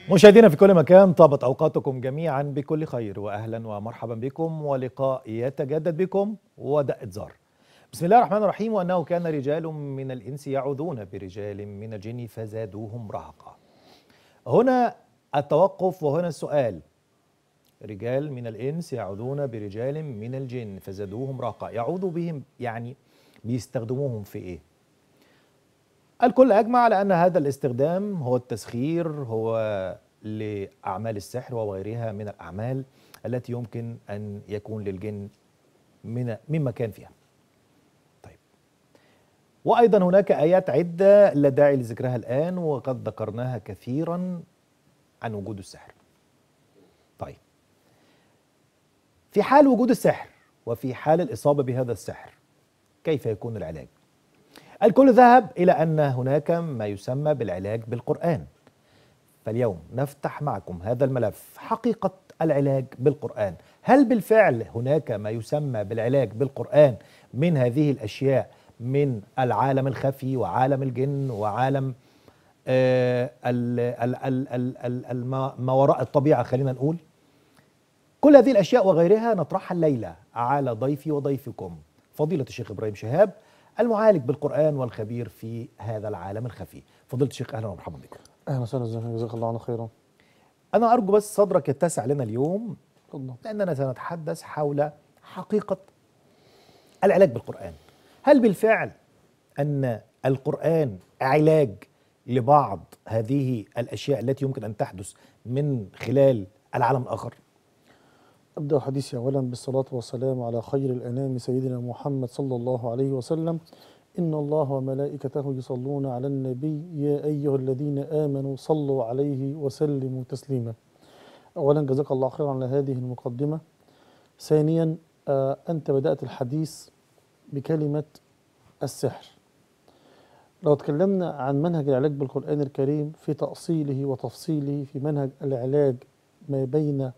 مشاهدينا في كل مكان طابت اوقاتكم جميعا بكل خير واهلا ومرحبا بكم ولقاء يتجدد بكم ودقة زار. بسم الله الرحمن الرحيم وانه كان رجال من الانس يعوذون برجال من الجن فزادوهم رهقا. هنا التوقف وهنا السؤال. رجال من الانس يعوذون برجال من الجن فزادوهم رهقا، يعوذ بهم يعني بيستخدموهم في ايه؟ الكل أجمع على أن هذا الاستخدام هو التسخير هو لأعمال السحر وغيرها من الأعمال التي يمكن أن يكون للجن من مما كان فيها. طيب. وأيضا هناك آيات عدة لا داعي لذكرها الآن وقد ذكرناها كثيرا عن وجود السحر. طيب. في حال وجود السحر وفي حال الإصابة بهذا السحر كيف يكون العلاج؟ الكل ذهب إلى أن هناك ما يسمى بالعلاج بالقرآن فاليوم نفتح معكم هذا الملف حقيقة العلاج بالقرآن هل بالفعل هناك ما يسمى بالعلاج بالقرآن من هذه الأشياء من العالم الخفي وعالم الجن وعالم آه ال ال ال ال ال ال ما وراء الطبيعة خلينا نقول كل هذه الأشياء وغيرها نطرحها الليلة على ضيفي وضيفكم فضيلة الشيخ إبراهيم شهاب المعالج بالقرآن والخبير في هذا العالم الخفي فضيلة الشيخ أهلا ومرحبا بكم اهلا وسهلا جزاك الله عنا خيرا أنا أرجو بس صدرك يتسع لنا اليوم تفضل لأننا سنتحدث حول حقيقة العلاج بالقرآن هل بالفعل أن القرآن علاج لبعض هذه الأشياء التي يمكن أن تحدث من خلال العالم الآخر أبدأ حديثي أولا بالصلاة والسلام على خير الأنام سيدنا محمد صلى الله عليه وسلم إن الله وملائكته يصلون على النبي يا أيها الذين آمنوا صلوا عليه وسلموا تسليما أولا جزاك الله خيرا على هذه المقدمة ثانيا آه أنت بدأت الحديث بكلمة السحر لو تكلمنا عن منهج العلاج بالقرآن الكريم في تأصيله وتفصيله في منهج العلاج ما بين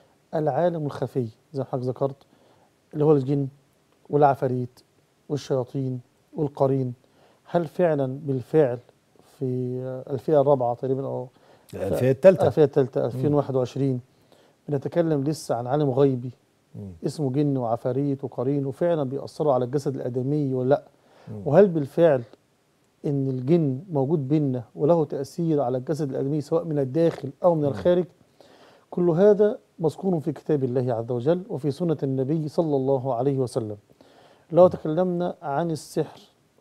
العالم الخفي زي ما حضرتك ذكرت اللي هو الجن والعفاريت والشياطين والقرين هل فعلا بالفعل في الفئة الرابعة تقريبا أو الفئة الثالثة الفئة الثالثة 2021 بنتكلم لسه عن عالم غيبي مم. اسمه جن وعفاريت وقرين وفعلا بيأثروا على الجسد الآدمي ولا لا مم. وهل بالفعل ان الجن موجود بينا وله تأثير على الجسد الآدمي سواء من الداخل أو من الخارج كل هذا مذكور في كتاب الله عز وجل وفي سنة النبي صلى الله عليه وسلم لو تكلمنا عن السحر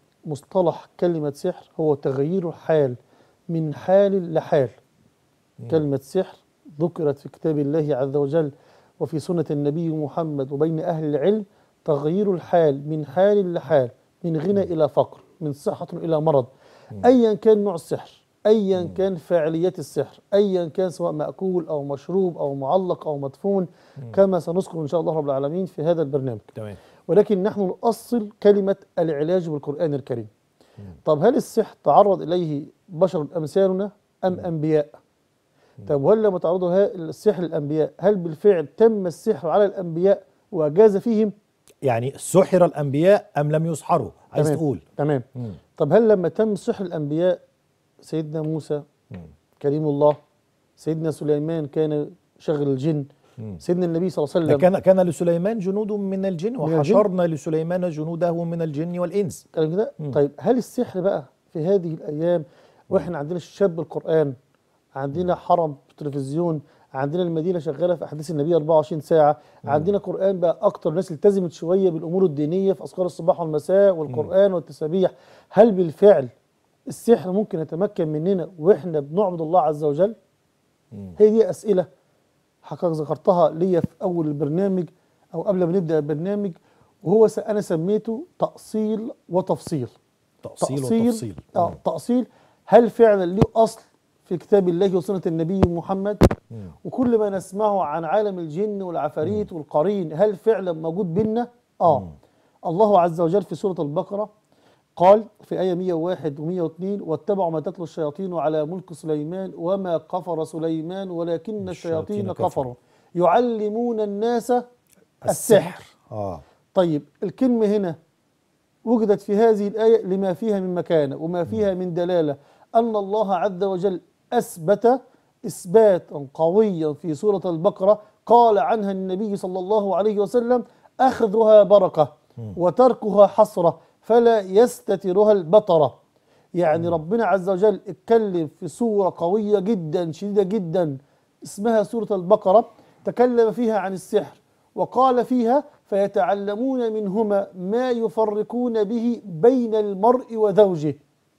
مصطلح كلمة سحر هو تغيير الحال من حال لحال كلمة سحر ذكرت في كتاب الله عز وجل وفي سنة النبي محمد وبين أهل العلم تغيير الحال من حال لحال من غنى إلى فقر من صحة إلى مرض أيا كان نوع السحر أيا كان فاعليات السحر أيا كان سواء مأكول أو مشروب أو معلق أو مدفون كما سنذكر إن شاء الله رب العالمين في هذا البرنامج تمام ولكن نحن نؤصل كلمة العلاج بالقرآن الكريم طب هل السحر تعرض إليه بشر أمثالنا أم أنبياء طب وهل لما تعرضوا ها- السحر للأنبياء هل بالفعل تم السحر على الأنبياء وجاز فيهم يعني سحر الأنبياء أم لم يسحروا عايز تمام. تقول تمام مم. طب هل لما تم سحر الأنبياء سيدنا موسى مم. كريم الله سيدنا سليمان كان شغل الجن مم. سيدنا النبي صلى الله عليه وسلم كان كان لسليمان جنود من الجن الجن؟ وحشرنا لسليمان جنوده من الجن والإنس كلام كده مم. طيب هل السحر بقى في هذه الايام واحنا عندنا شاب القران عندنا حرم تلفزيون عندنا المدينه شغاله في احاديث النبي 24 ساعه عندنا قران بقى اكتر ناس التزمت شويه بالامور الدينيه في اذكار الصباح والمساء والقران والتسابيح هل بالفعل السحر ممكن يتمكن مننا واحنا بنعبد الله عز وجل مم. هي دي اسئله حضرتك ذكرتها ليا في اول البرنامج او قبل ما نبدا البرنامج وهو س- انا سميته تاصيل وتفصيل تأصيل وتفصيل اه مم. تأصيل هل فعلا له أصل في كتاب الله وسنة النبي محمد مم. وكل ما نسمعه عن عالم الجن والعفاريت والقرين هل فعلا موجود بينا اه الله عز وجل في سورة البقرة قال في آية 101 و102 واتبعوا ما تتلو الشياطين على ملك سليمان وما كفر سليمان ولكن الشياطين الشياطين كفروا. كفروا يعلمون الناس السحر اه طيب الكلمة هنا وجدت في هذه الآية لما فيها من مكانة وما فيها من دلالة أن الله عز وجل أثبت إثباتا قويا في سورة البقرة قال عنها النبي صلى الله عليه وسلم أخذها بركة وتركها حسرة فلا يستترها البطرة يعني ربنا عز وجل اتكلم في سورة قوية جدا شديدة جدا اسمها سورة البقرة تكلم فيها عن السحر وقال فيها فيتعلمون منهما ما يفرقون به بين المرء وزوجه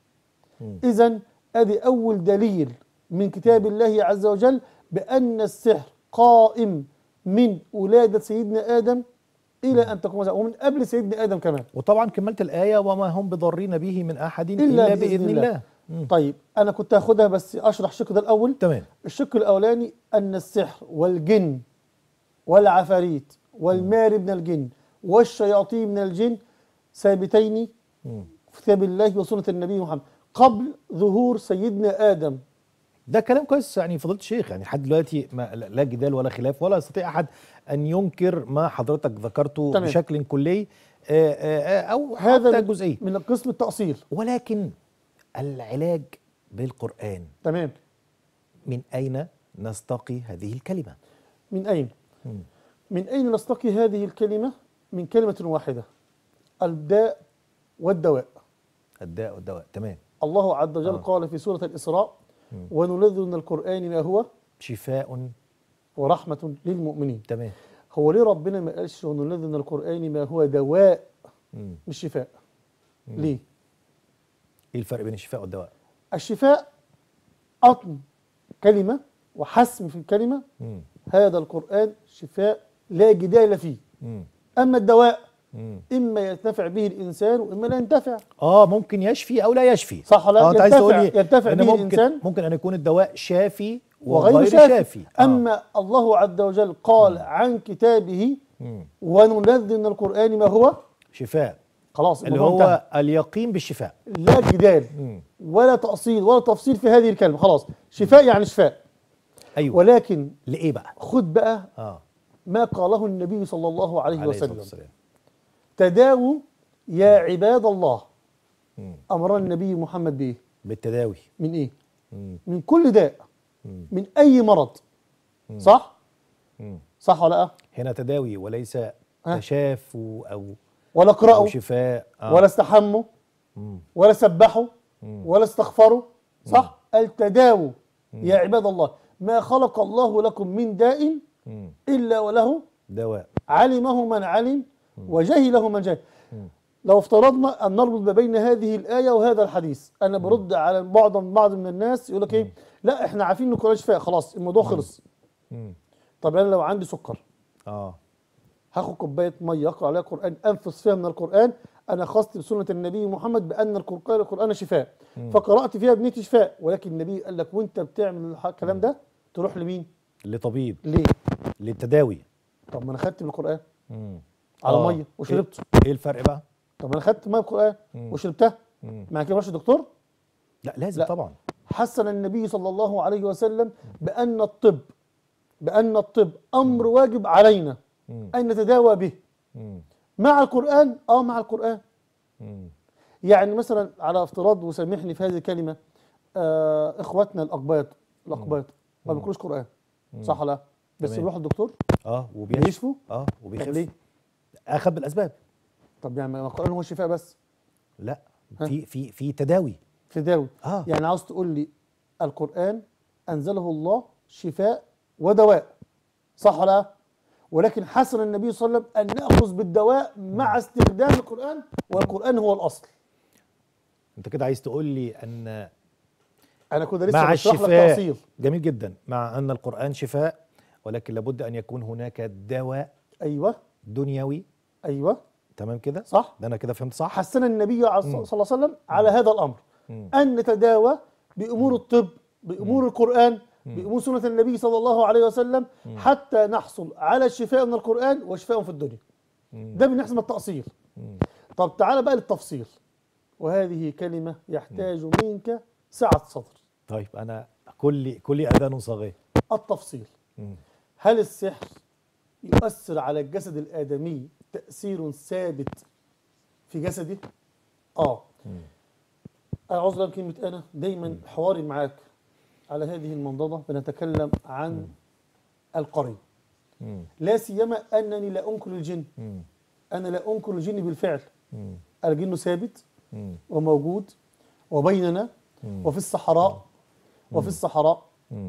إذا أدي أول دليل من كتاب الله عز وجل بأن السحر قائم من ولادة سيدنا آدم إلى أن تقوم الساعة ومن قبل سيدنا آدم كمان وطبعا كملت الآية وما هم بضارين به من أحد إلا, بإذن الله, مم. طيب أنا كنت هاخدها بس أشرح الشق ده الأول تمام الشق الأولاني أن السحر والجن والعفاريت والمار من الجن والشياطين من الجن ثابتين مم. في كتاب الله وسنة النبي محمد قبل ظهور سيدنا آدم ده كلام كويس يعني فضيلة الشيخ يعني لحد دلوقتي ما لا جدال ولا خلاف ولا يستطيع أحد أن ينكر ما حضرتك ذكرته تمام. بشكل كلي آه، آه، آه، أو هذا حتى من- جزئي من قسم التأصيل ولكن العلاج بالقرآن تمام من أين نستقي هذه الكلمة؟ من أين؟ مم. من أين نستقي هذه الكلمة؟ من كلمة واحدة الداء والدواء الداء والدواء تمام الله عز وجل آه. قال في سورة الإسراء وننزل من القرآن ما هو شفاء ورحمة للمؤمنين تمام هو ليه ربنا ما قالش وننزل من القرآن ما هو دواء مم. مش شفاء ليه؟ ايه الفرق بين الشفاء والدواء؟ الشفاء قطن كلمة وحسم في الكلمة مم. هذا القرآن شفاء لا جدال فيه مم. أما الدواء مم. إما ينتفع به الإنسان وإما لا ينتفع اه ممكن يشفي او لا يشفي صح ولا لا؟ اه انت عايز ينتفع- تقول لي ينتفع إن به ممكن الإنسان ممكن ان يكون الدواء شافي وغير وغير شافي, شافي, آه. أما الله عز وجل قال عن كتابه مم. وننزل من القرآن ما هو شفاء خلاص اللي الموضوع انتهى. هو اليقين بالشفاء لا جدال مم. ولا تأصيل ولا تفصيل في هذه الكلمة خلاص شفاء يعني شفاء ايوه ولكن لايه بقى؟ خد بقى اه ما قاله النبي صلى الله عليه, عليه الصلاه وسلم والسلام تداووا يا عباد الله مم. أمرنا النبي محمد بإيه بالتداوي من إيه مم. من كل داء مم. من أي مرض صح مم. صح ولا لا هنا تداوي وليس تشافوا او ولا او اقرأوا شفاء آه. ولا استحموا مم. ولا سبحوا مم. ولا استغفروا صح التداووا يا عباد الله ما خلق الله لكم من داء مم. إلا وله دواء علمه من علم وجهله من جهل لو افترضنا أن نربط ما بين هذه الآية وهذا الحديث أنا برد على بعض بعض من الناس يقول لك إيه لا إحنا عارفين إن القرآن شفاء خلاص الموضوع خلص مم. طب أنا لو عندي سكر اه هاخد كوبايه ميه اقرا عليها قران انفس فيها من القران انا خصت بسنه النبي محمد بان القران القران شفاء فقرات فيها بنيه شفاء ولكن النبي قال لك وانت بتعمل الح- الكلام ده تروح لمين؟ لطبيب ليه؟ للتداوي طب ما انا خدت من القران مم. على آه. ميه وشربته ايه الفرق بقى؟ طب ما انا خدت ميه بالقران وشربتها مم. مع كده ماشي دكتور لا لازم لا. طبعا حسن النبي صلى الله عليه وسلم بان الطب بان الطب امر واجب علينا مم. ان نتداوى به مم. مع القران اه مع القران مم. يعني مثلا على افتراض وسامحني في هذه الكلمه آه اخواتنا الاقباط الاقباط ما بيقروش قران صح ولا لا؟ بس تمام. يروحوا الدكتور اه وبيشفي بيشفوا اه طب وبيخف ليه؟ اخذ بالاسباب طب يعني ما القران هو الشفاء بس لا ها؟ في في في تداوي في داوي اه يعني عاوز تقول لي القران انزله الله شفاء ودواء صح ولا لا؟ ولكن حسن النبي صلى الله عليه وسلم ان ناخذ بالدواء مع استخدام القران والقران هو الاصل انت كده عايز تقول لي ان انا كنت لسه مع بشرح لك الشفاء تفصيل جميل جدا مع ان القران شفاء ولكن لابد ان يكون هناك دواء ايوه دنيوي ايوه تمام كده صح ده انا كده فهمت صح حسن النبي عليه- صلى الله عليه وسلم على هذا الامر ان نتداوى بامور الطب بامور القران بامور سنه النبي صلى الله عليه وسلم حتى نحصل على الشفاء من القران وشفاء في الدنيا ده من حسب التاصيل طب تعال بقى للتفصيل وهذه كلمه يحتاج منك سعه صدر طيب انا كل كل اذان صاغيه التفصيل مم. هل السحر يؤثر على الجسد الآدمي تأثير ثابت في جسده؟ آه أنا عاوز أقول كلمة أنا دايما حواري معاك على هذه المنضدة بنتكلم عن القرين مم. لا سيما أنني لا أنكر الجن مم. أنا لا أنكر الجن بالفعل مم. الجن ثابت مم. وموجود وبيننا مم. وفي الصحراء وفي الصحراء مم.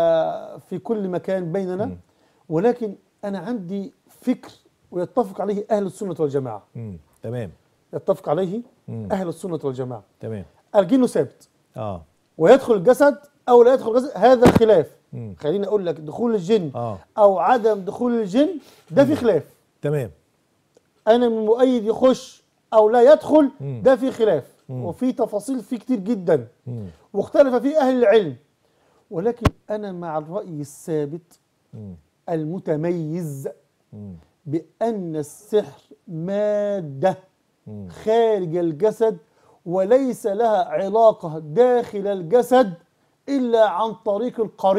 وفي كل مكان بيننا ولكن أنا عندي فكر ويتفق عليه أهل السنة والجماعة مم. تمام يتفق عليه مم. أهل السنة والجماعة تمام الجن ثابت اه ويدخل الجسد أو لا يدخل الجسد هذا خلاف مم. خليني أقول لك دخول الجن اه أو عدم دخول الجن ده في خلاف تمام أنا من مؤيد يخش أو لا يدخل مم. ده في خلاف مم. وفي تفاصيل فيه كتير جدا مم. واختلف فيه أهل العلم ولكن أنا مع الرأي الثابت مم. المتميز مم. بأن السحر مادة مم. خارج الجسد وليس لها علاقة داخل الجسد إلا عن طريق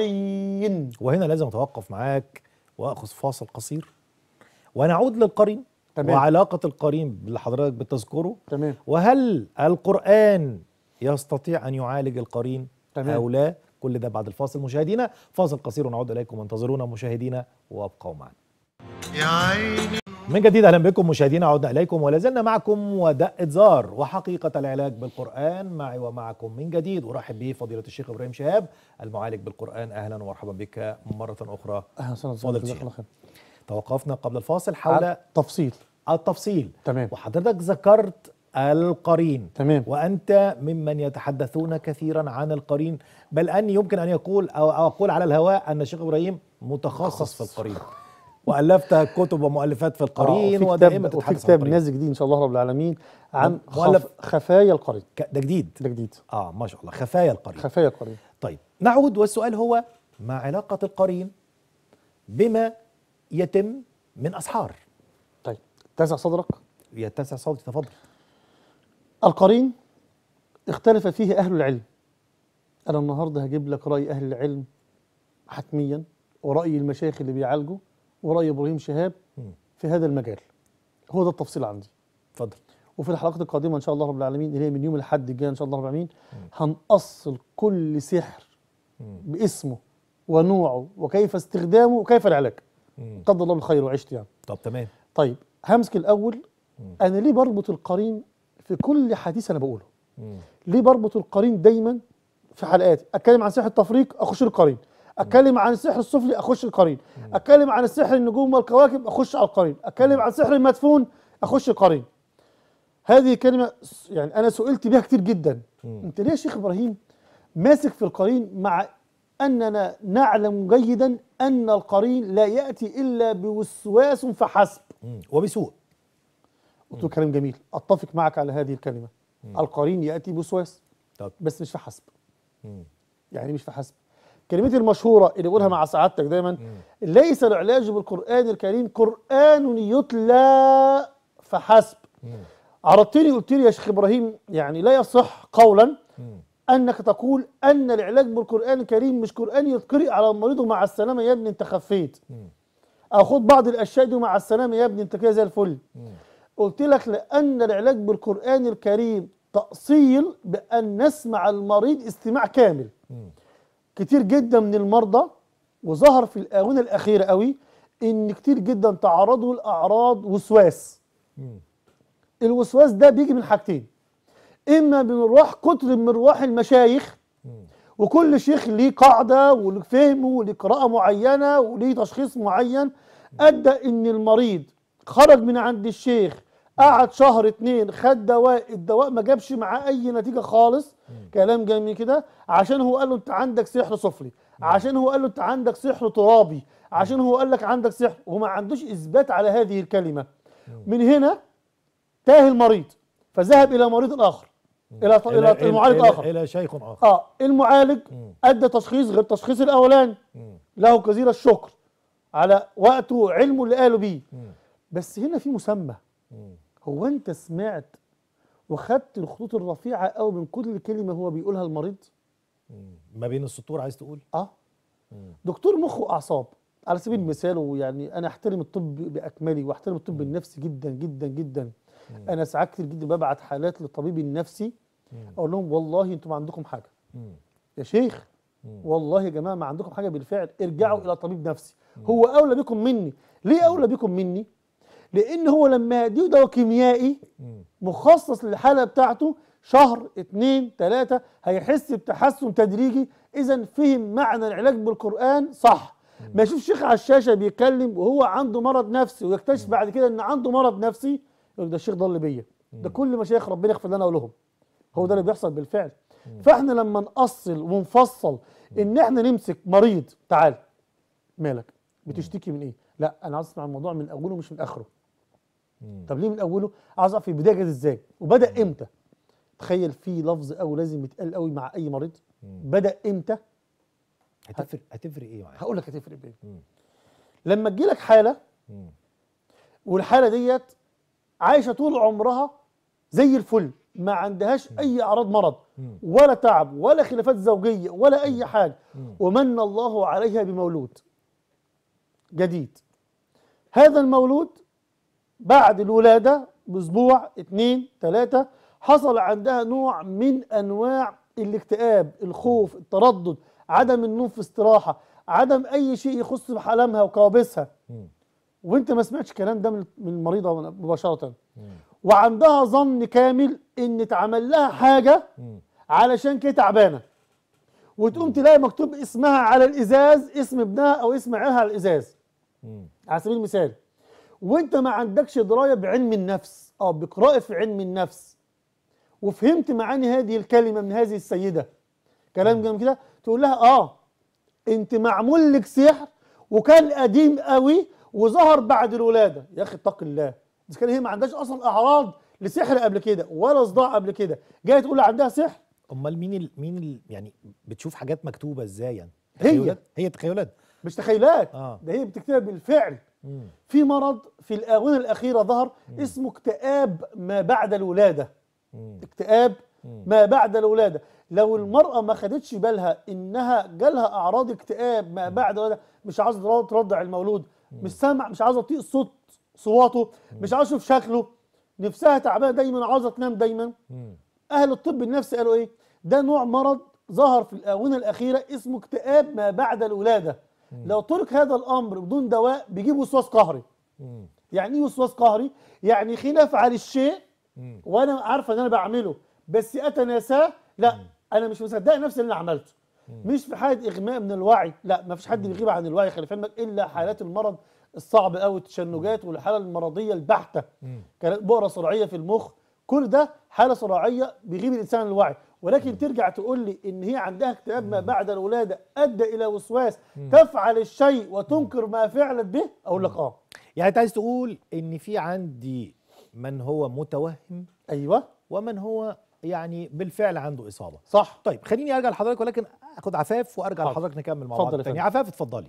القرين وهنا لازم اتوقف معاك واخذ فاصل قصير ونعود للقرين تمام. وعلاقة القرين اللي حضرتك بتذكره تمام وهل القرآن يستطيع أن يعالج القرين تمام. أو لا كل ده بعد الفاصل مشاهدينا فاصل قصير ونعود إليكم انتظرونا مشاهدينا وابقوا معنا يا عيني من جديد اهلا بكم مشاهدينا عدنا اليكم ولا زلنا معكم ودقة زار وحقيقة العلاج بالقرآن معي ومعكم من جديد ارحب به فضيلة الشيخ ابراهيم شهاب المعالج بالقرآن اهلا ومرحبا بك مرة اخرى أهلا وسهلا فضل جزاك الشيخ. الله خير توقفنا قبل الفاصل حول على تفصيل التفصيل تمام وحضرتك ذكرت القرين تمام وأنت ممن يتحدثون كثيرا عن القرين بل أني يمكن أن يقول أو أو أقول على الهواء أن الشيخ إبراهيم متخصص في القرين وألفت كتب ومؤلفات في القرين آه، وفي ودائما كتاب وفي تتحدث عن كتاب القرين نازل جديد ان شاء الله رب العالمين عن مؤلف- خف خفايا القرين ك- ده جديد ده جديد اه ما شاء الله خفايا القرين خفايا القرين طيب نعود والسؤال هو ما علاقة القرين بما يتم من أسحار طيب تسع صدرك يتسع صوتي تفضل القرين اختلف فيه أهل العلم أنا النهاردة هجيب لك رأي أهل العلم حتميا ورأي المشايخ اللي بيعالجوا ورأي إبراهيم شهاب مم. في هذا المجال هو ده التفصيل عندي تفضل وفي الحلقات القادمة إن شاء الله رب العالمين اللي هي من يوم الأحد الجاي إن شاء الله رب العالمين هنأصل كل سحر مم. باسمه ونوعه وكيف استخدامه وكيف العلاج مم. قدر الله بالخير وعشت يعني طب تمام طيب همسك الأول مم. أنا ليه بربط القرين في كل حديث أنا بقوله مم. ليه بربط القرين دايما في حلقاتي اتكلم عن سحر التفريق اخش القرين اتكلم عن السحر السفلي اخش القرين اتكلم عن السحر النجوم والكواكب اخش على القرين اتكلم عن سحر المدفون اخش القرين هذه كلمه س- يعني انا سئلت بها كتير جدا مم. انت ليه يا شيخ ابراهيم ماسك في القرين مع اننا نعلم جيدا ان القرين لا ياتي الا بوسواس فحسب مم. وبسوء قلت له كلام جميل اتفق معك على هذه الكلمه القرين ياتي بوسواس طب بس مش في حسب مم. يعني مش في حسب كلمتي المشهورة اللي بقولها مع سعادتك دايما ليس العلاج بالقرآن الكريم قرآن يتلى فحسب مم. عرضتني قلت لي يا شيخ إبراهيم يعني لا يصح قولا مم. أنك تقول أن العلاج بالقرآن الكريم مش قرآن يتقرئ على المريض ومع السلامة يا ابني أنت خفيت مم. أو خد بعض الأشياء دي ومع السلامة يا ابني أنت كده زي الفل مم. قلت لك لأن العلاج بالقرآن الكريم تأصيل بأن نسمع المريض استماع كامل مم. كتير جدا من المرضى وظهر في الآونة الأخيرة قوي إن كتير جدا تعرضوا لأعراض وسواس مم. الوسواس ده بيجي من حاجتين إما من مروح كتر من مروح المشايخ مم. وكل شيخ ليه قاعدة وليه فهمه وليه قراءة معينة وليه تشخيص معين أدى إن المريض خرج من عند الشيخ قعد شهر اتنين خد دواء الدواء ما جابش معاه أي نتيجة خالص كلام جميل كده عشان هو قال له أنت عندك سحر سفلي عشان هو قال له أنت عندك سحر ترابي عشان هو قال لك عندك سحر وما عندوش إثبات على هذه الكلمة من هنا تاه المريض فذهب إلى مريض آخر إلى إلى إلى- المعالج إلى- آخر إلى شيخ آخر اه المعالج مم. ادى تشخيص غير تشخيص الاولاني مم. له جزيل الشكر على وقته وعلمه اللي قالوا بيه مم. بس هنا في مسمى مم. هو انت سمعت وخدت الخطوط الرفيعه قوي من كل كلمه هو بيقولها المريض مم. ما بين السطور عايز تقول اه مم. دكتور مخ واعصاب على سبيل المثال ويعني انا احترم الطب باكمله واحترم الطب النفسي جدا جدا جدا انا ساعات كتير جدا ببعت حالات للطبيب النفسي مم. اقول لهم والله انتم عندكم حاجه مم. يا شيخ والله يا جماعه ما عندكم حاجه بالفعل ارجعوا الى طبيب نفسي هو اولى بكم مني ليه اولى بكم مني لان هو لما يديه دواء كيميائي مخصص للحاله بتاعته شهر اتنين تلاته هيحس بتحسن تدريجي اذا فهم معنى العلاج بالقران صح ما يشوف شيخ على الشاشه بيتكلم وهو عنده مرض نفسي ويكتشف بعد كده ان عنده مرض نفسي يقول ده الشيخ ضل بيا ده كل مشايخ ربنا يغفر لنا ولهم هو ده اللي بيحصل بالفعل فاحنا لما نأصل ونفصل ان احنا نمسك مريض تعال مالك بتشتكي من ايه لا انا عايز اسمع الموضوع من اوله مش من اخره طب ليه من اوله عايز اعرف البدايه جت ازاي وبدا امتى تخيل في لفظ او لازم يتقال قوي مع اي مريض بدا امتى هتفرق هتفرق ايه معاك هقول لك هتفرق بايه لما تجيلك حاله والحاله ديت عايشه طول عمرها زي الفل ما عندهاش اي اعراض مرض ولا تعب ولا خلافات زوجيه ولا اي حاجه ومن الله عليها بمولود جديد هذا المولود بعد الولاده باسبوع اتنين تلاته حصل عندها نوع من انواع الاكتئاب الخوف التردد عدم النوم في استراحه عدم اي شيء يخص بحلمها وكوابيسها وانت ما سمعتش الكلام ده من من المريضه مباشره وعندها ظن كامل ان اتعمل لها حاجه علشان كده تعبانه وتقوم تلاقي مكتوب اسمها على الازاز اسم ابنها او اسم عيالها على الازاز على سبيل المثال وانت ما عندكش درايه بعلم النفس او بقراءه في علم النفس وفهمت معاني هذه الكلمه من هذه السيده كلام جميل كده تقول لها اه انت معمول لك سحر وكان قديم قوي وظهر بعد الولاده يا اخي اتق الله بس كان هي ما عندهاش اصلا اعراض لسحر قبل كده ولا صداع قبل كده جايه تقول لي عندها سحر امال مين ال... مين ال... يعني بتشوف حاجات مكتوبه ازاي يعني هي. تخيلات؟ هي تخيلات مش تخيلات آه. ده هي بتكتبها بالفعل في مرض في الاونه الاخيره ظهر اسمه اكتئاب ما بعد الولاده اكتئاب ما بعد الولاده لو المراه ما خدتش بالها انها جالها اعراض اكتئاب ما بعد الولاده مش عايزه ترضع المولود مش سامع مش عايزه تطيق صوت صواته مش عايزه تشوف شكله نفسها تعبانه دايما عاوزه تنام دايما اهل الطب النفسي قالوا ايه ده نوع مرض ظهر في الاونه الاخيره اسمه اكتئاب ما بعد الولاده لو ترك هذا الامر بدون دواء بيجيب وسواس قهري يعني ايه وسواس قهري يعني حين افعل الشيء وانا عارفه ان انا بعمله بس اتناساه لا انا مش مصدق نفسي اللي انا عملته مش في حاله اغماء من الوعي لا ما فيش حد بيغيب عن الوعي خلي في علمك الا حالات المرض الصعب قوي التشنجات والحاله المرضيه البحته كانت بؤره صراعيه في المخ كل ده حاله صراعيه بيغيب الانسان عن الوعي ولكن ترجع تقول لي ان هي عندها اكتئاب ما بعد الولاده ادى الى وسواس تفعل الشيء وتنكر ما فعلت به اقول لك اه يعني انت عايز تقول ان في عندي من هو متوهم ايوه ومن هو يعني بالفعل عنده اصابه صح طيب خليني ارجع لحضرتك ولكن اخد عفاف وارجع حاضر. لحضرتك نكمل مع اتفضل بعض يا تاني فندم. عفاف اتفضلي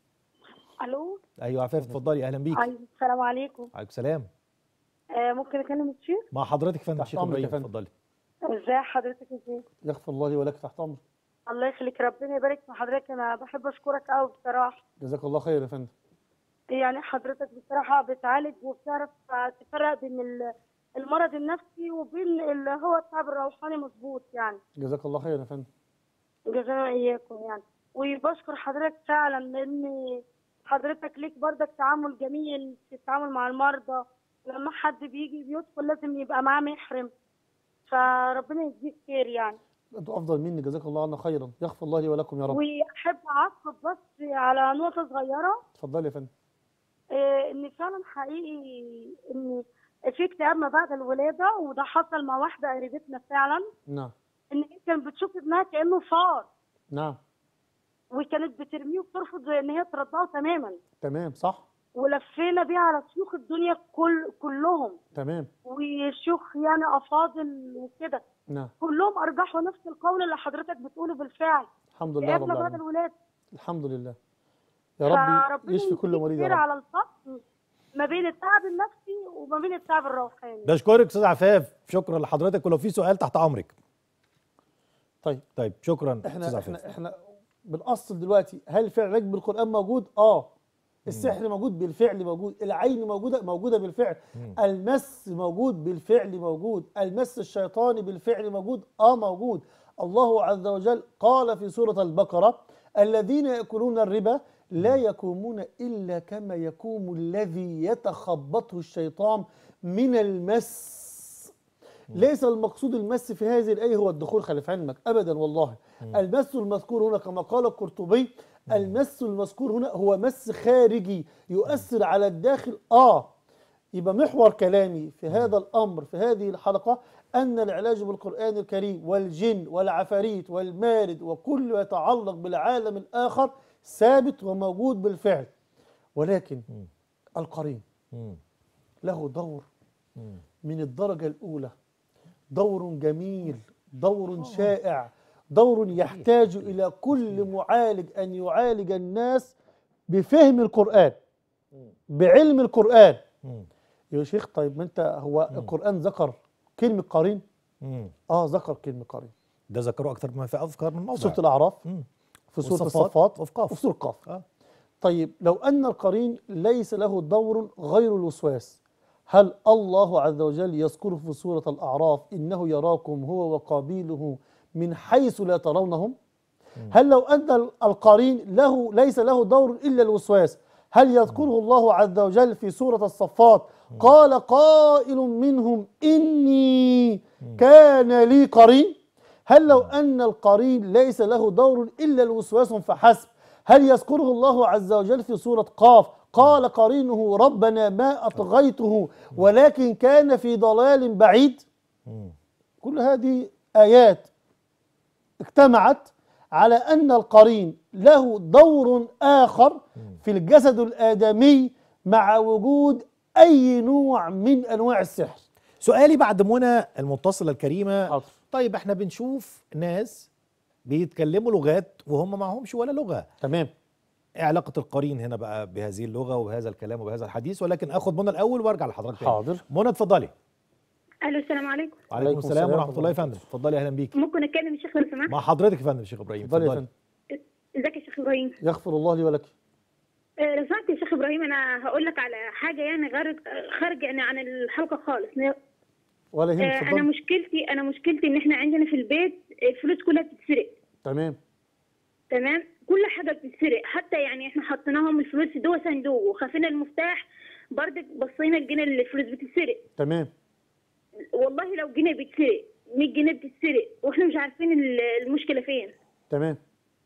الو ايوه عفاف اتفضلي اهلا بيك ايوه السلام عليكم عليكم السلام آه ممكن اكلم الشيخ مع حضرتك يا فندم تحت شيخ أمرك يا ابراهيم فندم. اتفضلي ازاي حضرتك ازاي يغفر الله لي ولك تحت امرك الله يخليك ربنا يبارك في حضرتك انا بحب اشكرك قوي بصراحه جزاك الله خير يا فندم يعني حضرتك بصراحه بتعالج وبتعرف تفرق بين ال- المرض النفسي وبين اللي هو التعب الروحاني مظبوط يعني جزاك الله خير يا فندم جزانا اياكم يعني وبشكر حضرتك فعلا لان حضرتك ليك برضك تعامل جميل في التعامل مع المرضى لما حد بيجي بيدخل لازم يبقى معاه محرم فربنا يجزيك خير يعني انتوا افضل مني جزاك الله عنا خيرا يغفر الله لي ولكم يا رب واحب اعقب بس على نقطه صغيره اتفضلي يا فندم إيه، ان فعلا حقيقي ان في اكتئاب ما بعد الولاده وده حصل مع واحده قريبتنا فعلا نعم ان هي كانت بتشوف ابنها كانه فار نعم وكانت بترميه وبترفض ان هي ترضعه تماما تمام صح ولفينا بيه على شيوخ الدنيا كل كلهم تمام وشيوخ يعني افاضل وكده نعم كلهم ارجحوا نفس القول اللي حضرتك بتقوله بالفعل الحمد لله رب اكتئاب ما بعد العالمين الولاده الحمد لله يا رب فربنا يشفي كل يديك مريض خير يا رب على الفصل ما بين التعب النفسي وما بين التعب الروحاني بشكرك استاذ عفاف شكرا لحضرتك ولو في سؤال تحت امرك طيب طيب شكرا احنا استاذ احنا عفاف احنا بنأصل دلوقتي هل فعل العلاج بالقرآن موجود؟ اه السحر موجود بالفعل موجود العين موجودة موجودة بالفعل المس موجود بالفعل موجود المس الشيطاني بالفعل موجود اه موجود الله عز وجل قال في سورة البقرة الذين يأكلون الربا لا يقومون إلا كما يقوم الذي يتخبطه الشيطان من المس ليس المقصود المس في هذه الآية هو الدخول خلف علمك أبدا والله المس المذكور هنا كما قال القرطبي المس المذكور هنا هو مس خارجي يؤثر على الداخل آه يبقى محور كلامي في هذا الأمر في هذه الحلقة أن العلاج بالقرآن الكريم والجن والعفاريت والمارد وكل ما يتعلق بالعالم الآخر ثابت وموجود بالفعل ولكن القرين مم. له دور مم. من الدرجة الأولى دور جميل دور شائع دور يحتاج إلى كل معالج أن يعالج الناس بفهم القرآن بعلم القرآن مم. يا شيخ طيب ما أنت هو القرآن ذكر كلمة قرين مم. آه ذكر كلمة قرين ده ذكروا اكتر مما في اذكر من في موضع سورة الأعراف مم. في سورة والصفات الصفات وفي قاف. وفي سورة قاف اه طيب لو أن القرين ليس له دور غير الوسواس هل الله عز وجل يذكر في سورة الأعراف إنه يراكم هو وقبيله من حيث لا ترونهم هل لو أن القرين له ليس له دور إلا الوسواس هل يذكره الله عز وجل في سورة الصفات قال قائل منهم إني كان لي قرين هل لو أن القرين ليس له دور إلا الوسواس فحسب هل يذكره الله عز وجل في سورة قاف قال قرينه ربنا ما أطغيته ولكن كان في ضلال بعيد مم. كل هذه آيات اجتمعت على أن القرين له دور آخر في الجسد الآدمي مع وجود أي نوع من أنواع السحر سؤالي بعد منى المتصله الكريمه حاضر. طيب احنا بنشوف ناس بيتكلموا لغات وهم معهمش ولا لغه تمام ايه علاقه القرين هنا بقى بهذه اللغه وبهذا الكلام وبهذا الحديث ولكن اخد منى الاول وارجع لحضرتك تاني حاضر منى اتفضلي الو السلام عليكم وعليكم السلام ورحمه الله يا فندم اتفضلي اهلا بيك ممكن اتكلم الشيخ لو سمحت مع حضرتك يا فندم شيخ ابراهيم اتفضل يا اتفضلي فندم ازيك يا شيخ ابراهيم يغفر الله لي ولك آه، لو سمحت يا شيخ ابراهيم انا هقول لك على حاجه يعني غير خارج يعني عن الحلقه خالص ولا آه، يهمك انا اتفضل مشكلتي انا مشكلتي ان احنا عندنا في البيت الفلوس كلها بتتسرق تمام تمام كل حاجه بتتسرق حتى يعني احنا حطيناهم الفلوس جوه صندوق وخافين المفتاح برضك بصينا لقينا الفلوس بتتسرق تمام والله لو جنيه بيتسرق 100 جنيه بتتسرق واحنا مش عارفين ال- المشكله فين تمام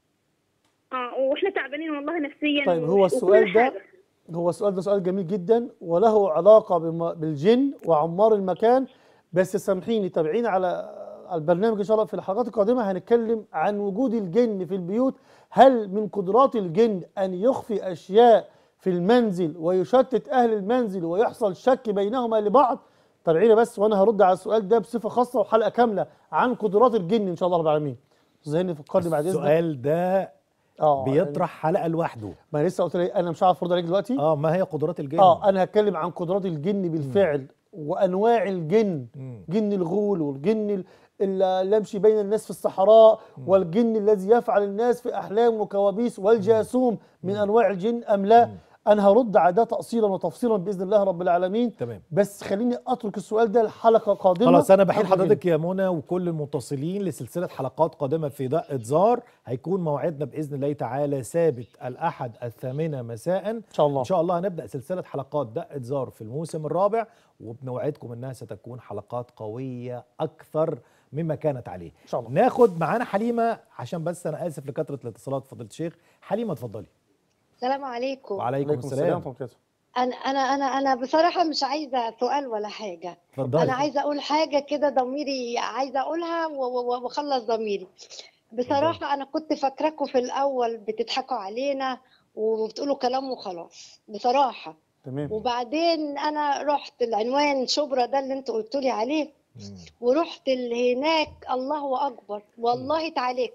اه واحنا تعبانين والله نفسيا طيب و- هو وكل السؤال ده حاجة. هو السؤال ده سؤال جميل جدا وله علاقة بم- بالجن وعمار المكان بس سامحيني تابعينا على على البرنامج إن شاء الله في الحلقات القادمة هنتكلم عن وجود الجن في البيوت هل من قدرات الجن أن يخفي أشياء في المنزل ويشتت أهل المنزل ويحصل شك بينهما لبعض تابعينا بس وأنا هرد على السؤال ده بصفة خاصة وحلقة كاملة عن قدرات الجن إن شاء الله رب العالمين زين فكرني بعد إذنك السؤال ده اه بيطرح حلقه لوحده ما أنا لسه قلت لك انا مش عارف ارد عليك دلوقتي اه ما هي قدرات الجن اه انا هتكلم عن قدرات الجن بالفعل وانواع الجن مم. جن الغول والجن ال- اللي يمشي بين الناس في الصحراء والجن الذي يفعل الناس في احلام وكوابيس والجاسوم من انواع الجن ام لا انا هرد على ده تاصيلا وتفصيلا باذن الله رب العالمين تمام بس خليني اترك السؤال ده لحلقه قادمه خلاص انا بحيل عن الجن. حضرتك يا منى وكل المتصلين لسلسله حلقات قادمه في دقه زار هيكون موعدنا باذن الله تعالى ثابت الاحد الثامنه مساء ان شاء الله ان شاء الله هنبدا سلسله حلقات دقه زار في الموسم الرابع وبنوعدكم انها ستكون حلقات قويه اكثر مما كانت عليه ان شاء الله ناخد معانا حليمه عشان بس انا اسف لكثره الاتصالات فضيله الشيخ حليمه اتفضلي السلام عليكم وعليكم عليكم السلام السلام ورحمه الله وبركاته انا انا انا انا بصراحه مش عايزه سؤال ولا حاجه انا اتفضلي عايزه اقول حاجه كده ضميري عايزه اقولها و- و- واخلص ضميري بصراحه انا كنت فاكراكم في الاول بتضحكوا علينا وبتقولوا كلام وخلاص بصراحه تمام وبعدين انا رحت العنوان شبرا ده اللي انتوا قلتوا لي عليه مم. ورحت ال- هناك الله اكبر والله اتعالجت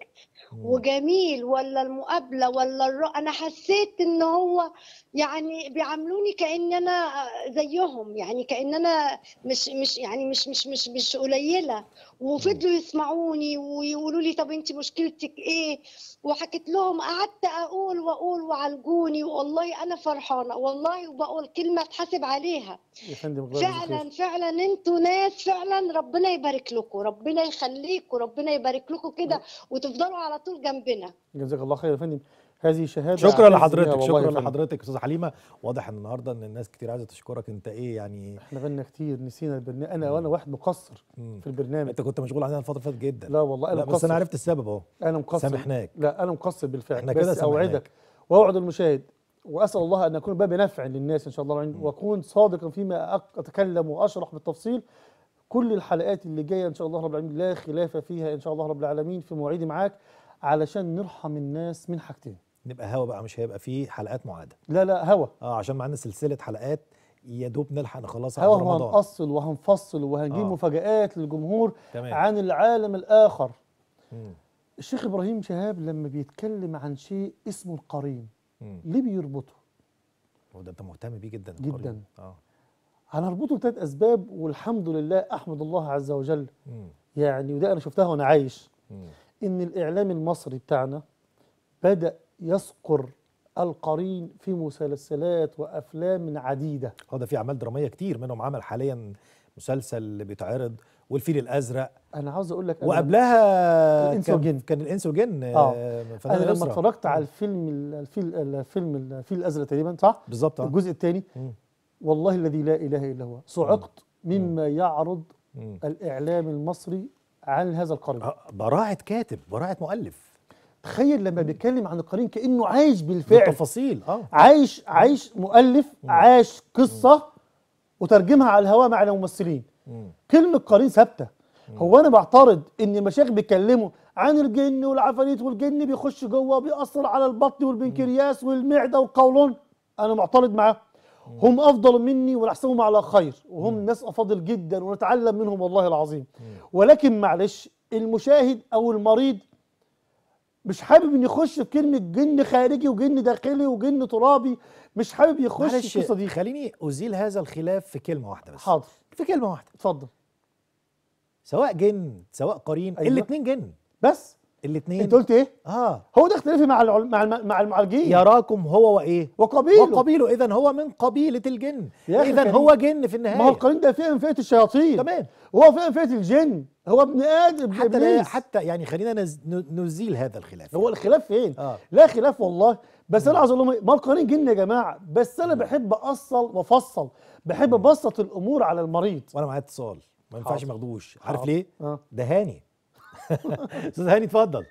وجميل ولا المقابله ولا الر... انا حسيت ان هو يعني بيعاملوني كأن انا زيهم يعني كأن انا مش مش يعني مش مش مش مش قليله وفضلوا يسمعوني ويقولوا لي طب انت مشكلتك ايه وحكيت لهم قعدت اقول واقول وعالجوني والله انا فرحانه والله وبقول كلمه اتحاسب عليها يا فندم الله يجزيك خير. فعلا فعلا انتوا ناس فعلا ربنا يبارك لكم ربنا يخليكم ربنا يبارك لكم كده وتفضلوا على طول جنبنا جزاك الله خير يا فندم هذه شهاده شكرا أعتز بها لحضرتك والله يا شكرا فندم. لحضرتك استاذه حليمه واضح ان النهارده ان الناس كتير عايزه تشكرك انت ايه يعني احنا بقالنا كتير نسينا البرنامج انا وانا واحد مقصر مم. في البرنامج انت كنت مشغول عننا الفتره اللي فاتت جدا لا والله انا لا مقصر بس انا عرفت السبب اهو انا مقصر سامحناك. لا انا مقصر بالفعل احنا بس كده سامحناك. اوعدك واوعد المشاهد واسال الله ان اكون باب نفع للناس ان شاء الله العظيم واكون صادقا فيما أك- اتكلم واشرح بالتفصيل كل الحلقات اللي جايه ان شاء الله رب العالمين لا خلاف فيها ان شاء الله رب العالمين في مواعيدي معاك علشان نرحم الناس من حاجتين نبقى هوا بقى مش هيبقى فيه حلقات معاده لا لا هوا اه عشان معانا سلسله حلقات يا دوب نلحق نخلصها هوا قبل رمضان وهنفصل وهنفصل وهنجيب آه. مفاجآت للجمهور تمام. عن العالم الآخر مم. الشيخ إبراهيم شهاب لما بيتكلم عن شيء اسمه القرين مم. ليه بيربطه؟ وده انت مهتم بيه جدا جداً. القرين. اه هنربطه بثلاث أسباب والحمد لله أحمد الله عز وجل مم. يعني وده أنا شفتها وأنا عايش مم. إن الإعلام المصري بتاعنا بدأ يذكر القرين في مسلسلات وأفلام عديدة اه ده في اعمال دراميه كتير منهم عمل حاليا مسلسل اللي بيتعرض والفيل الازرق أنا عاوز أقول لك أنا- وقبلها الإنس كان والجن. كان الانس والجن آه. آه، فنانة أنا لما يسرا. اتفرجت على الفيلم الفيلم الفيلم الفيل الأزرق تقريبا صح؟ بالظبط آه. الجزء الثاني مم. والله الذي لا اله الا هو صعقت مما يعرض مم. الاعلام المصري عن هذا القرين آه، براعه كاتب براعه مؤلف تخيل لما بيتكلم عن القرين كانه عايش بالفعل بالتفاصيل اه عايش عايش مؤلف عاش قصه وترجمها على الهواء مع الممثلين مم. كلمه قرين ثابته هو انا بعترض ان المشايخ بيتكلموا عن الجن والعفاريت والجن بيخش جوه بيأثر على البطن والبنكرياس والمعده والقولون انا معترض معاه هم افضل مني ونحسبهم على خير وهم ناس افاضل جدا ونتعلم منهم والله العظيم ولكن معلش المشاهد او المريض مش حابب ان يخش في كلمه جن خارجي وجن داخلي وجن ترابي مش حابب يخش في معلش القصه دي خليني ازيل هذا الخلاف في كلمه واحده بس حاضر في كلمه واحده اتفضل سواء جن سواء قرين أيوة. الاثنين جن بس الاثنين انت قلت ايه اه هو ده اختلافي مع العل... مع الم... مع المعالجين يراكم هو وايه وقبيله وقبيله اذا هو من قبيله الجن يا أخي اذا كريم. هو جن في النهايه ما هو القرين ده فئه من فئه الشياطين تمام وهو فئه من فئه الجن هو ابن ادم ابن حتى لا ابليس حتى يعني خلينا نز... ن- نزيل هذا الخلاف هو الخلاف فين اه لا خلاف والله بس انا عايز اقول لهم إيه؟ ما القرين جن يا جماعه بس انا بحب اصل وافصل بحب ابسط الامور على المريض وانا معايا اتصال ما ينفعش حاضر. ماخدوش عارف حاضر. ليه اه ده هاني استاذ هاني اتفضل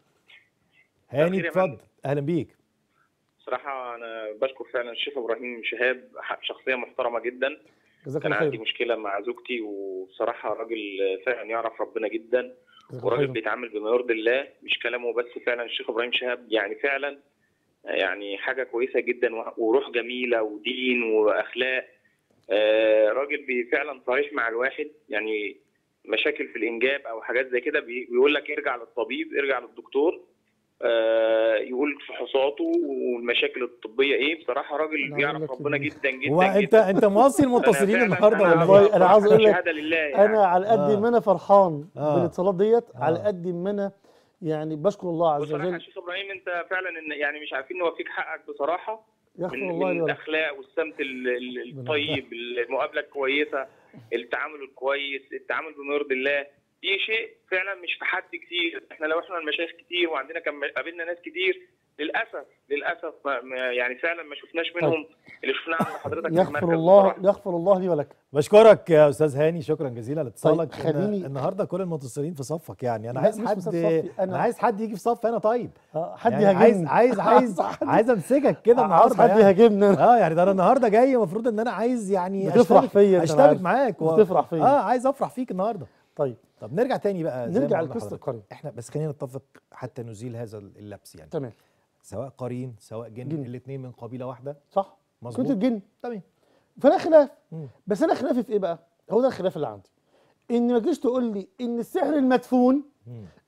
هاني الخير يا اتفضل فندم. اهلا بيك صراحة أنا بشكر فعلا الشيخ إبراهيم شهاب ح- شخصية محترمة جدا جزاك كان الله عندي خير مشكلة مع زوجتي وبصراحة راجل فعلا يعرف ربنا جدا جزاك الله وراجل خير بيتعامل بما يرضي الله مش كلامه بس فعلا الشيخ إبراهيم شهاب يعني فعلا يعني حاجة كويسة جدا و- وروح جميلة ودين وأخلاق آه، راجل بي- فعلا صريح مع الواحد يعني مشاكل في الإنجاب أو حاجات زي كده بي- بيقول لك ارجع للطبيب ارجع للدكتور آه، يقول فحوصاته والمشاكل الطبيه ايه بصراحه راجل أنا بيعرف أقول لك ربنا إن- جدا جدا هو انت جدا. انت موصي أنا المتصلين فعلاً- النهارده أنا ولا والله ايه؟ أنا عاوز أقول لك شهاده لله يعني. انا على قد آه. ما انا فرحان آه. بالاتصالات ديت آه. على قد ما انا يعني بشكر الله عز بصراحه يا وجل شيخ ابراهيم انت فعلا إن يعني مش عارفين نوفيك حقك بصراحه يغفر من, الله لي من ولك الاخلاق والسمت ال- ال- الطيب المقابله الكويسه التعامل الكويس التعامل بما يرضي الله دي شيء فعلا مش في حد كتير احنا لو احنا المشايخ كتير وعندنا كان قابلنا ناس كتير للاسف للاسف ما ما- يعني فعلا ما شفناش منهم اللي شفناه عند حضرتك في المركز يغفر الله بصراحة. يغفر الله لي ولك بشكرك يا استاذ هاني شكرا جزيلا لاتصالك طيب، خليني- إن- النهارده كل المتصلين في صفك يعني انا لا، عايز مش حد في صفي، أنا- انا عايز حد يجي في صف هنا طيب آه، حد يعني عايز يهاجمني عايز عايز عايز امسكك كده عاوز النهارده حد يعني. يهاجمني أنا. اه يعني ده انا النهارده جاي المفروض ان انا عايز يعني بتفرح أشترك- فيا أنت، أنا اشترك عارف. معاك و... بتفرح فيا. اه عايز افرح فيك النهارده طيب طب نرجع تاني بقى زي ما نرجع قلنا لقصه لحضرتك. القرين احنا بس خلينا نتفق حتى نزيل هذا اللبس يعني تمام سواء قرين سواء جن, جن. الاثنين من قبيله واحده صح مظبوط. كنت الجن تمام فلا خلاف مم. بس انا خلافي في ايه بقى هو ده الخلاف اللي عندي ان ما تجيش تقول لي ان السحر المدفون مم.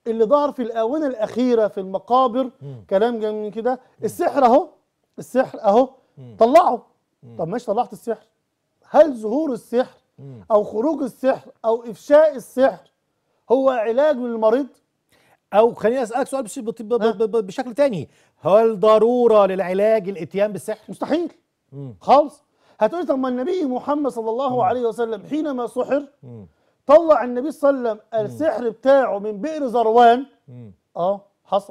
اللي ظهر في الاونه الاخيره في المقابر كلام جميل كده السحر اهو السحر اهو طلعه طب ماشي طلعت السحر هل ظهور السحر او خروج السحر او افشاء السحر هو علاج للمريض او خليني اسالك سؤال بش- بط- ب- ب- ب- بشكل تاني هل ضروره للعلاج الاتيان بالسحر مستحيل خالص هتقولي طب ما النبي محمد صلى الله عليه وسلم حينما سحر طلع النبي صلى الله عليه وسلم السحر بتاعه من بئر ذروان اه حصل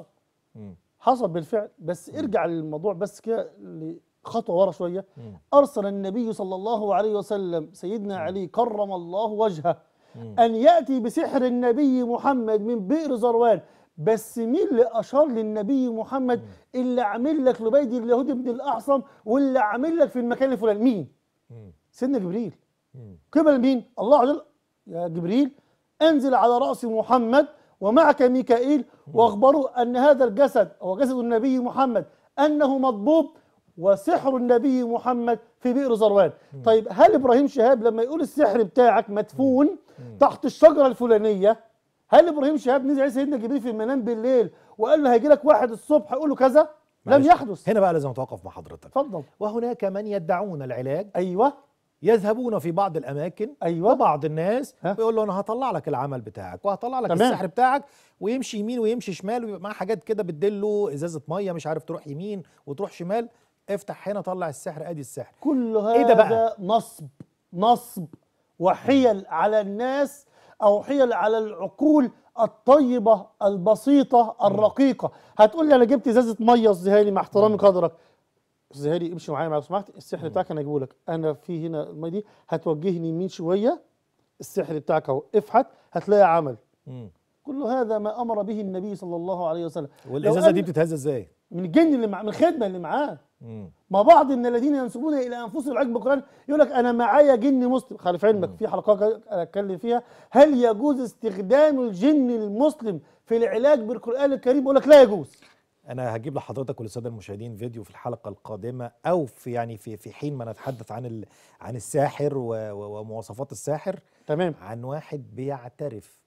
حصل بالفعل بس ارجع للموضوع بس كده خطوه ورا شويه ارسل النبي صلى الله عليه وسلم سيدنا علي كرم الله وجهه ان ياتي بسحر النبي محمد من بئر ذروان بس مين اللي اشار للنبي محمد اللي عامل لك لبيد اليهود بن الاعصم واللي عامل لك في المكان الفلاني مين سيدنا جبريل قبل مين الله عز وجل يا جبريل انزل على راس محمد ومعك ميكائيل واخبروا ان هذا الجسد هو جسد النبي محمد انه مضبوب وسحر النبي محمد في بئر ذروان طيب هل ابراهيم شهاب لما يقول السحر بتاعك مدفون تحت الشجره الفلانيه هل ابراهيم شهاب نزل عليه سيدنا جبريل في المنام بالليل وقال له هيجي لك واحد الصبح يقول له كذا لم معلش. يحدث هنا بقى لازم اتوقف مع حضرتك اتفضل وهناك من يدعون العلاج ايوه يذهبون في بعض الاماكن أيوة. وبعض الناس ها؟ ويقول له انا هطلع لك العمل بتاعك وهطلع لك تمام. السحر بتاعك ويمشي يمين ويمشي شمال ويبقى معاه حاجات كده بتدله ازازه ميه مش عارف تروح يمين وتروح شمال افتح هنا طلع السحر ادي السحر كل هذا إيه ده بقى؟ نصب نصب وحيل على الناس او حيل على العقول الطيبه البسيطه الرقيقه هتقول لي انا جبت ازازه ميه الزهالي مع احترامي قدرك الزهالي امشي معايا لو سمحت السحر بتاعك انا اجيبه لك انا في هنا الميه دي هتوجهني يمين شويه السحر بتاعك اهو افحت هتلاقي عمل مم. كل هذا ما امر به النبي صلى الله عليه وسلم لو والازازه أن- دي بتتهز ازاي من الجن اللي معاه من الخدمه اللي معاه مم. ما بعض من الذين ينسبون الى انفسهم العلاج بالقران يقول لك انا معايا جن مسلم خلي في علمك في حلقات اتكلم فيها هل يجوز استخدام الجن المسلم في العلاج بالقران الكريم يقول لك لا يجوز انا هجيب لحضرتك وللساده المشاهدين فيديو في الحلقه القادمه او في يعني في في حين ما نتحدث عن ال عن الساحر و- و- ومواصفات الساحر تمام عن واحد بيعترف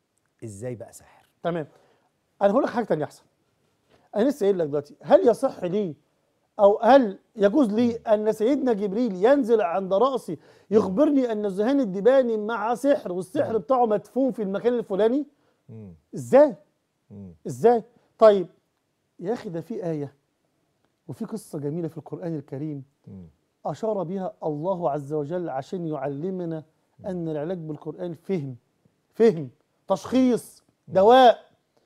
ازاي بقى ساحر تمام انا هقول لك حاجه ثانيه احسن انا لسه قايل لك دلوقتي هل يصح لي او هل يجوز لي ان سيدنا جبريل ينزل عند راسي يخبرني ان الذهان الدباني مع سحر والسحر بتاعه مدفون في المكان الفلاني مم. ازاي مم. ازاي طيب يا اخي ده في ايه وفي قصه جميله في القران الكريم مم. اشار بها الله عز وجل عشان يعلمنا ان العلاج بالقران فهم فهم تشخيص دواء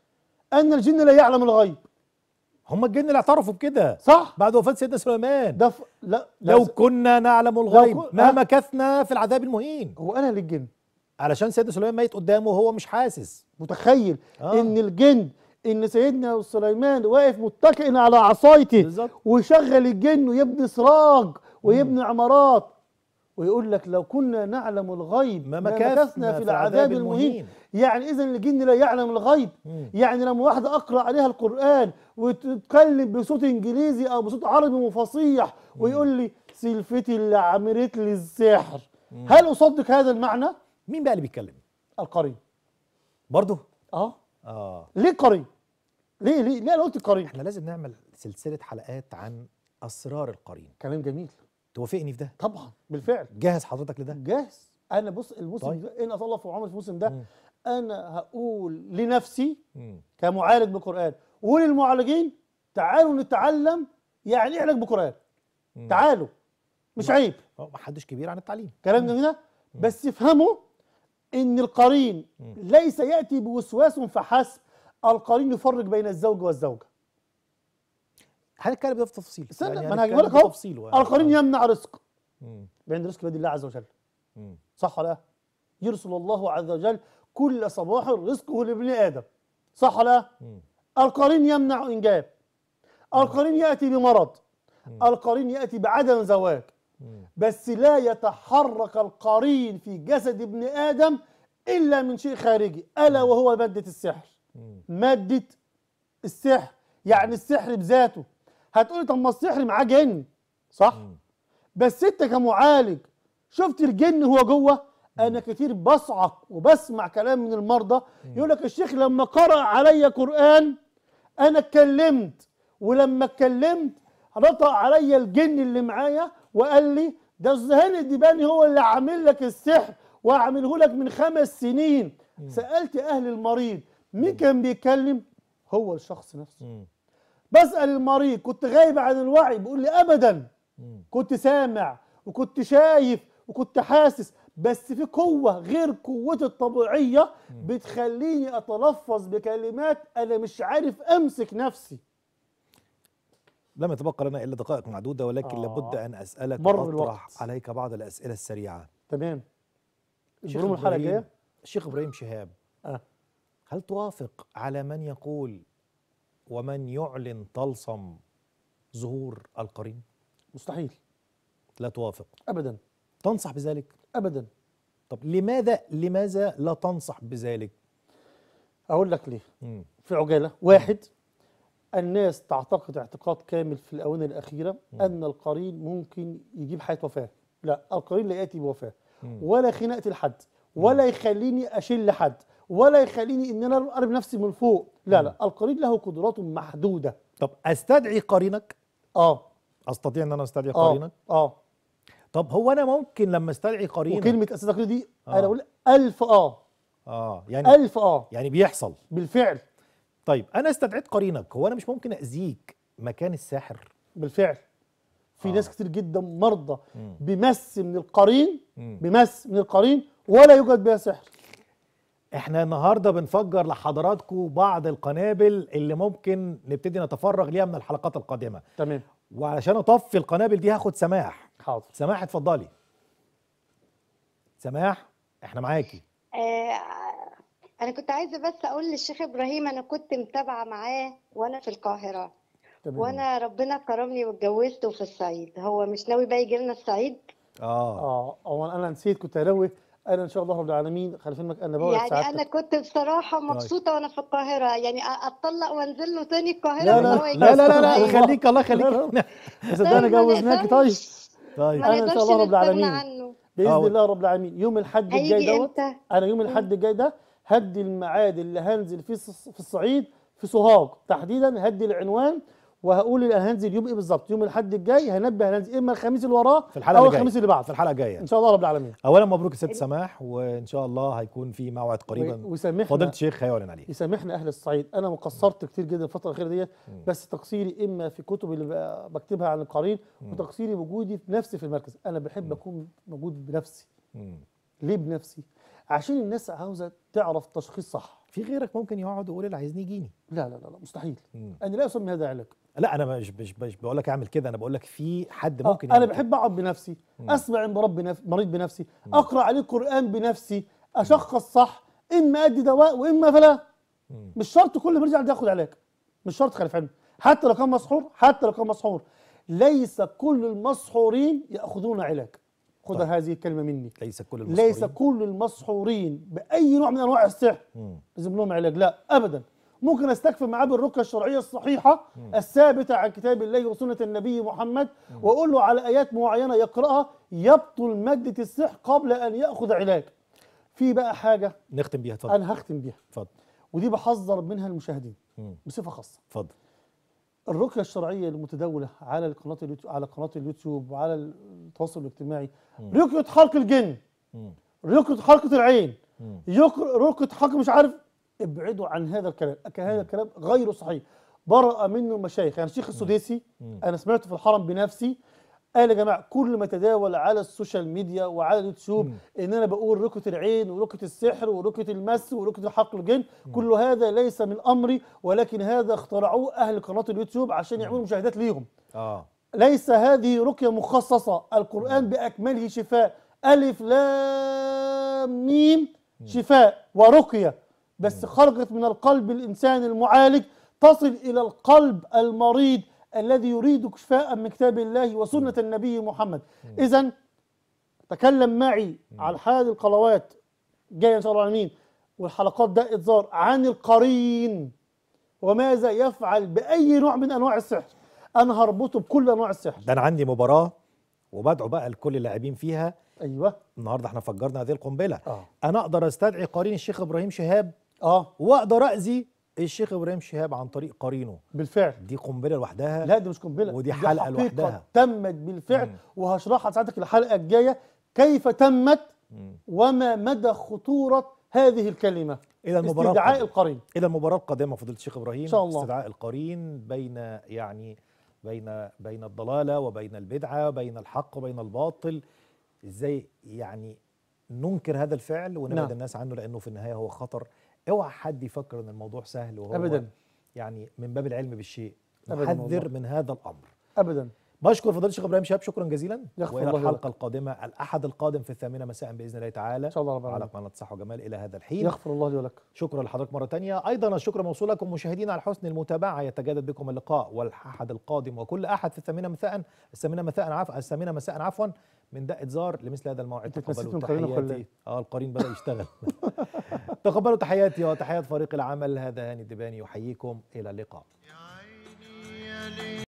ان الجن لا يعلم الغيب هم الجن اللي اعترفوا بكده صح بعد وفاه سيدنا سليمان ده ف... لا لو لا كنا نعلم الغيب كن- ما آه. مكثنا في العذاب المهين هو قالها للجن علشان سيدنا سليمان ميت قدامه وهو مش حاسس متخيل آه. ان الجن ان سيدنا سليمان واقف متكئ على عصايته بالظبط. ويشغل الجن ويبني سراج ويبني عمارات ويقول لك لو كنا نعلم الغيب ما ما مكثنا مكثنا في في العذاب العذاب المهين المهين. يعني اذا الجن لا يعلم الغيب مم. يعني لما واحده اقرا عليها القران وتتكلم بصوت انجليزي او بصوت عربي فصيح ويقول لي سلفتي اللي عملت لي السحر هل اصدق هذا المعنى مين بقى اللي بيتكلم القرين برضه اه اه ليه قرين ليه ليه ليه انا قلت قرين احنا لازم نعمل سلسله حلقات عن اسرار القرين كلام جميل توافقني في ده طبعا بالفعل جاهز حضرتك لده جاهز انا بص الموسم طيب. ده ان اطلع في عمر الموسم ده مم. انا هقول لنفسي مم. كمعالج بالقران وللمعالجين تعالوا نتعلم يعني ايه علاج بالقران مم. تعالوا مش عيب اه ما حدش كبير عن التعليم كلام جميل ده؟ بس افهموا ان القرين ليس ياتي بوسواس فحسب القرين يفرق بين الزوج والزوجه هنتكلم ده في تفصيل استنى يعني ما انا هجيب هنتكلم لك اهو بتفصيله يعني. القرين آه. يمنع رزق مم. بين رزق بيد الله عز وجل مم. صح ولا لا؟ يرسل الله عز وجل كل صباح رزقه لابن ادم صح ولا لا؟ مم. القرين يمنع انجاب القرين ياتي بمرض القرين ياتي بعدم زواج مم. بس لا يتحرك القرين في جسد ابن ادم الا من شيء خارجي الا وهو ماده السحر مم. ماده السحر يعني السحر بذاته هتقولي طب ما السحر معاه جن صح مم. بس انت كمعالج شفت الجن هو جوه انا كتير بصعق وبسمع كلام من المرضى يقول لك الشيخ لما قرأ علي قرآن انا اتكلمت ولما اتكلمت نطق عليا الجن اللي معايا وقال لي ده الزهان الدباني هو اللي عامل لك السحر وعامله لك من خمس سنين سألت اهل المريض مين كان بيتكلم هو الشخص نفسه مم. بسأل المريض كنت غايب عن الوعي بيقول لي ابدا مم. كنت سامع وكنت شايف وكنت حاسس بس في قوة غير قوتي الطبيعية بتخليني أتلفظ بكلمات أنا مش عارف أمسك نفسي لم يتبقى لنا الا دقائق معدوده ولكن آه. لابد ان اسالك مر واطرح الوقت. عليك بعض الاسئله السريعه تمام شيخ البروم الحلقة إبراهيم- الجاية الشيخ ابراهيم شهاب آه. هل توافق على من يقول ومن يعلن طلسم ظهور القرين مستحيل لا توافق أبدا تنصح بذلك أبدا طب لماذا لماذا لا تنصح بذلك أقول لك ليه مم. في عجالة واحد الناس تعتقد اعتقاد كامل في الآونة الأخيرة أن القرين ممكن يجيب حياة وفاة لا القرين لا يأتي بوفاة ولا خناقة لحد ولا يخليني أشيل لحد ولا يخليني إن أنا أقرب نفسي من فوق لا لا القرين له قدرات محدودة طب استدعي قرينك اه استطيع ان انا استدعي اه قرينك اه طب هو انا ممكن لما استدعي قرينك وكلمة أساسك دي آه. أنا أقول ألف اه اه يعني ألف اه يعني بيحصل بالفعل طيب انا استدعيت قرينك هو انا مش ممكن اذيك مكان الساحر بالفعل في آه. ناس كتير جدا مرضى مم. بمس من القرين مم. بمس من القرين ولا يوجد بها سحر احنا النهارده بنفجر لحضراتكم بعض القنابل اللي ممكن نبتدي نتفرغ ليها من الحلقات القادمه تمام وعلشان اطفي القنابل دي هاخد سماح حاضر سماح اتفضلي سماح احنا معاكي آه، أنا كنت عايزة بس أقول للشيخ إبراهيم أنا كنت متابعة معاه وأنا في القاهرة تمام وأنا ربنا كرمني واتجوزته في الصعيد هو مش ناوي بقى يجي لنا الصعيد اه اه هو انا نسيت كنت هروي انا ان شاء الله رب العالمين خلي فيلمك انا بقول يعني سعادتك أنا كنت بصراحة مبسوطة وأنا في القاهرة يعني أ- أتطلق وأنزل له تاني القاهرة لا، بس لا، هو يجي لا لا لا, الله. لا خليك الله خليك لا، لا. صدقني طيب، ما جوزناكي طيب نقدرش- طيب ما أنا إن شاء نقدرش الله رب نستغنى العالمين. عنه باذن آه. الله رب العالمين يوم الحد الجاي هيجي دوت إمتى؟ انا يوم الحد الجاي ده هدي الميعاد اللي هنزل فيه الص- في الصعيد في سوهاج تحديدا هدي العنوان وهقول انا هنزل يوم ايه بالظبط يوم الحد الجاي هنبه هننزل اما الخميس اللي وراه في الحلقه او اللي جايه الخميس اللي بعده في الحلقه الجايه ان شاء الله رب العالمين اولا مبروك الست سماح وان شاء الله هيكون في موعد قريبا و- ويسامحنا فضيله الشيخ هيعلن عليه يسامحنا اهل الصعيد انا مقصرت كتير جدا الفتره الاخيره ديت بس تقصيري اما في كتب اللي ب- بكتبها عن القرين وتقصيري وجودي بنفسي في المركز انا بحب اكون موجود بنفسي مم. ليه بنفسي عشان الناس عاوزه تعرف تشخيص صح في غيرك ممكن يقعد يقول اللي عايزني يجيني لا لا لا, لا مستحيل مم. انا لا اسمي هذا علاج لا انا مش مش, مش بقول لك اعمل كده انا بقول لك في حد آه، ممكن انا يعمل بحب اقعد بنفسي اسمع عند رب بنف... مريض بنفسي اقرا عليه القران بنفسي اشخص صح اما ادي دواء واما فلا مم. مش شرط كل ما يرجع ياخد علاج مش شرط خلي في علمك حتى لو كان مسحور حتى لو كان مسحور ليس كل المسحورين ياخذون علاج خذ طيب. هذه الكلمه مني ليس كل المسحورين ليس كل المسحورين باي نوع من انواع السحر مم. لازم لهم علاج لا ابدا ممكن استكفي معاه بالرقيه الشرعيه الصحيحه الثابته عن كتاب الله وسنه النبي محمد واقول له على ايات معينه يقراها يبطل ماده السحر قبل ان ياخذ علاج في بقى حاجه نختم بيها اتفضل انا هختم بيها اتفضل ودي بحذر منها المشاهدين مم. بصفه خاصه اتفضل الرقيه الشرعيه المتداوله على القناه اليوتيوب على قناه اليوتيوب وعلى التواصل الاجتماعي رقيه حلق الجن مم. رقيه حلقه العين مم. يق- رقيه حلق مش عارف ابعدوا عن هذا الكلام هذا الكلام غير صحيح برأ منه المشايخ يعني الشيخ السديسي انا سمعته في الحرم بنفسي قال يا جماعه كل ما تداول على السوشيال ميديا وعلى اليوتيوب ان انا بقول رقيه العين ورقيه السحر ورقيه المس ورقيه الحق الجن كل هذا ليس من امري ولكن هذا اخترعوه اهل قناه اليوتيوب عشان يعملوا مشاهدات ليهم اه ليس هذه رقية مخصصة القرآن بأكمله شفاء ألف لام ميم شفاء ورقية بس خرجت من القلب الإنسان المعالج تصل إلى القلب المريض الذي يريد شفاء من كتاب الله وسنة النبي محمد إذا تكلم معي على هذه القنوات جاية إن شاء الله العالمين والحلقات ده إتزار عن القرين وماذا يفعل بأي نوع من أنواع السحر أنا هربطه بكل أنواع السحر ده انا عندي مباراه وبدعو بقى لكل اللاعبين فيها ايوه النهارده احنا فجرنا هذه القنبله اه انا اقدر استدعي قرين الشيخ ابراهيم شهاب اه واقدر اذي الشيخ ابراهيم شهاب عن طريق قرينه بالفعل دي قنبله لوحدها لا دي مش قنبله ودي دي حلقة حقيقة لوحدها. تمت بالفعل مم. وهشرحها لساعتك الحلقه الجايه كيف تمت مم. وما مدى خطوره هذه الكلمه الى المباراه استدعاء القادمة. القرين الى المباراه القادمه فضيله الشيخ ابراهيم إن شاء الله. استدعاء القرين بين يعني بين بين الضلاله وبين البدعه بين الحق وبين الباطل ازاي يعني ننكر هذا الفعل ونبعد نعم. الناس عنه لانه في النهايه هو خطر اوعى حد يفكر ان الموضوع سهل وهو ابدا يعني من باب العلم بالشيء أبداً نحذر والله. من هذا الامر ابدا بشكر فضيله الشيخ ابراهيم شهاب شكرا جزيلا يغفر والى الله الحلقه لك. القادمه الاحد القادم في الثامنه مساء باذن الله تعالى ان شاء الله رب على العالمين قناه صحه وجمال الى هذا الحين يغفر الله لي ولك شكرا لحضرتك مرة تانية أيضا الشكر موصول لكم مشاهدينا على حسن المتابعة يتجدد بكم اللقاء والأحد القادم وكل أحد في الثامنة مساء الثامنة مساء عفوا الثامنة مساء عفوا من دقة زار لمثل هذا الموعد أنت اتنسيت تقبلوا من قرينك ولا تحياتي إيه؟ اه القرين بدأ يشتغل تقبلوا تحياتي وتحيات فريق العمل هذا هاني الدباني يحييكم إلى اللقاء يا عيني يا ليل